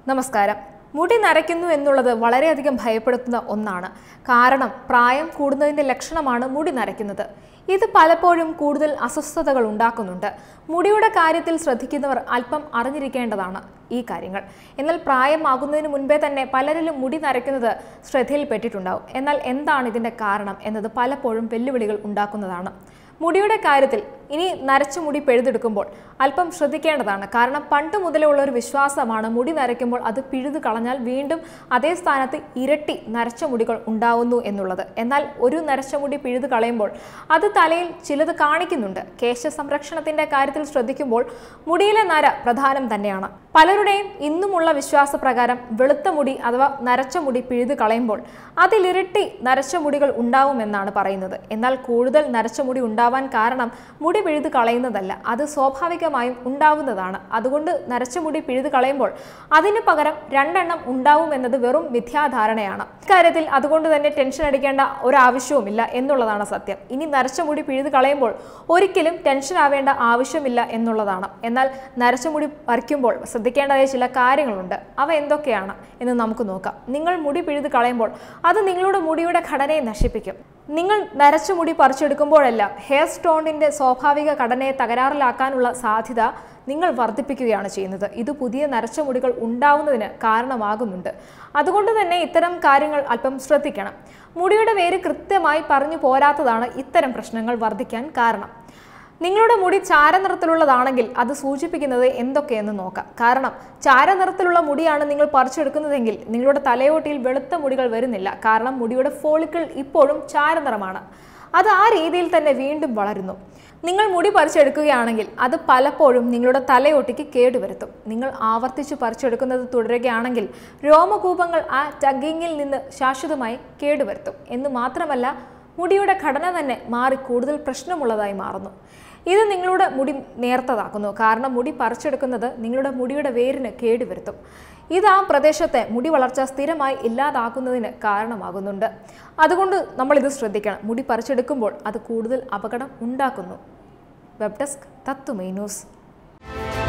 നമസ്കാരം മുടി നരയ്ക്കുന്നു എന്നുള്ളത് വളരെയധികം ഭയപ്പെടുത്തുന്ന ഒന്നാണ് കാരണം പ്രായം കൂടുന്നതിന്റെ ലക്ഷണമാണ് മുടി നരയ്ക്കുന്നത് ഇത് പലപ്പോഴും കൂടുതൽ അസ്വസ്ഥതകൾ ഉണ്ടാക്കുന്നുണ്ട് മുടിയുടെ കാര്യത്തിൽ ശ്രദ്ധിക്കുന്നവർ അല്പം അറിഞ്ഞിരിക്കേണ്ടതാണ് ഈ കാര്യങ്ങൾ എന്നാൽ പ്രായമാകുന്നതിന് മുൻപേ തന്നെ പലരിലും മുടി നരയ്ക്കുന്നത് ശ്രദ്ധയിൽപ്പെട്ടിട്ടുണ്ടാവും എന്നാൽ എന്താണ് ഇതിന്റെ കാരണം എന്നത് പലപ്പോഴും വെല്ലുവിളികൾ ഉണ്ടാക്കുന്നതാണ് മുടിയുടെ കാര്യത്തിൽ ഇനി നരച്ച മുടി പിഴുതെടുക്കുമ്പോൾ അല്പം ശ്രദ്ധിക്കേണ്ടതാണ് കാരണം പണ്ട് മുതലേ ഉള്ള ഒരു വിശ്വാസമാണ് മുടി നരയ്ക്കുമ്പോൾ അത് പിഴുതു കളഞ്ഞാൽ വീണ്ടും അതേ സ്ഥാനത്ത് ഇരട്ടി നരച്ച മുടികൾ ഉണ്ടാവുന്നു എന്നുള്ളത് എന്നാൽ ഒരു നരച്ച മുടി പിഴുതു കളയുമ്പോൾ അത് തലയിൽ ചിലത് കാണിക്കുന്നുണ്ട് കേശ സംരക്ഷണത്തിന്റെ കാര്യത്തിൽ ശ്രദ്ധിക്കുമ്പോൾ മുടിയിലെ നര പ്രധാനം തന്നെയാണ് പലരുടെയും ഇന്നുമുള്ള വിശ്വാസപ്രകാരം വെളുത്ത മുടി അഥവാ നരച്ച മുടി പിഴുതു കളയുമ്പോൾ അതിലിരട്ടി നരച്ച മുടികൾ ഉണ്ടാവുമെന്നാണ് പറയുന്നത് എന്നാൽ കൂടുതൽ നരച്ച മുടി ഉണ്ടാവാൻ കാരണം മുടി പിഴുതു കളയുന്നതല്ല അത് സ്വാഭാവികമായും ഉണ്ടാവുന്നതാണ് അതുകൊണ്ട് നരച്ച മുടി പിഴുതു കളയുമ്പോൾ അതിന് പകരം രണ്ടെണ്ണം ഉണ്ടാവും എന്നത് വെറും മിഥ്യാധാരണയാണ് ഇക്കാര്യത്തിൽ അതുകൊണ്ട് തന്നെ ടെൻഷൻ അടിക്കേണ്ട ഒരാവശ്യവുമില്ല എന്നുള്ളതാണ് സത്യം ഇനി നരച്ച മുടി പിഴുതു കളയുമ്പോൾ ഒരിക്കലും ടെൻഷൻ ആവേണ്ട ആവശ്യമില്ല എന്നുള്ളതാണ് എന്നാൽ നരച്ച മുടി പറിക്കുമ്പോൾ ശ്രദ്ധിക്കേണ്ടതായ ചില കാര്യങ്ങളുണ്ട് അവ എന്തൊക്കെയാണ് എന്ന് നമുക്ക് നോക്കാം നിങ്ങൾ മുടി പിഴുതു കളയുമ്പോൾ അത് നിങ്ങളുടെ മുടിയുടെ ഘടനയെ നശിപ്പിക്കും നിങ്ങൾ നരച്ച മുടി പറിച്ചെടുക്കുമ്പോഴെല്ലാം ഹെയർ സ്റ്റോണിന്റെ സ്വാഭാവിക ഘടനയെ തകരാറിലാക്കാനുള്ള സാധ്യത നിങ്ങൾ വർദ്ധിപ്പിക്കുകയാണ് ചെയ്യുന്നത് ഇത് പുതിയ നരച്ച മുടികൾ ഉണ്ടാവുന്നതിന് കാരണമാകുന്നുണ്ട് അതുകൊണ്ട് തന്നെ ഇത്തരം കാര്യങ്ങൾ അല്പം ശ്രദ്ധിക്കണം മുടിയുടെ വേര് കൃത്യമായി പറഞ്ഞു പോരാത്തതാണ് ഇത്തരം പ്രശ്നങ്ങൾ വർദ്ധിക്കാൻ കാരണം നിങ്ങളുടെ മുടി ചാരനിറത്തിലുള്ളതാണെങ്കിൽ അത് സൂചിപ്പിക്കുന്നത് എന്തൊക്കെയെന്ന് നോക്കാം കാരണം ചാരനിറത്തിലുള്ള മുടിയാണ് നിങ്ങൾ പറിച്ചെടുക്കുന്നതെങ്കിൽ നിങ്ങളുടെ തലയോട്ടിയിൽ വെളുത്ത മുടികൾ വരുന്നില്ല കാരണം മുടിയുടെ ഫോളിക്കിൾ ഇപ്പോഴും ചാരനിറമാണ് അത് ആ രീതിയിൽ തന്നെ വീണ്ടും വളരുന്നു നിങ്ങൾ മുടി പറിച്ചെടുക്കുകയാണെങ്കിൽ അത് പലപ്പോഴും നിങ്ങളുടെ തലയോട്ടിക്ക് കേടുവരുത്തും നിങ്ങൾ ആവർത്തിച്ച് പറിച്ചെടുക്കുന്നത് തുടരുകയാണെങ്കിൽ രോമകൂപങ്ങൾ ആ ടഗിങ്ങിൽ നിന്ന് ശാശ്വതമായി കേടുവരുത്തും എന്ന് മാത്രമല്ല മുടിയുടെ ഘടന തന്നെ മാറി കൂടുതൽ പ്രശ്നമുള്ളതായി മാറുന്നു ഇത് നിങ്ങളുടെ മുടി നേർത്തതാക്കുന്നു കാരണം മുടി പറിച്ചെടുക്കുന്നത് നിങ്ങളുടെ മുടിയുടെ വേരിന് കേടുവരുത്തും ഇത് ആ പ്രദേശത്തെ മുടി വളർച്ച സ്ഥിരമായി ഇല്ലാതാക്കുന്നതിന് കാരണമാകുന്നുണ്ട് അതുകൊണ്ട് നമ്മൾ ഇത് ശ്രദ്ധിക്കണം മുടി പറിച്ചെടുക്കുമ്പോൾ അത് കൂടുതൽ അപകടം ഉണ്ടാക്കുന്നു വെബ് ഡെസ്ക് തത്തുമൈ ന്യൂസ്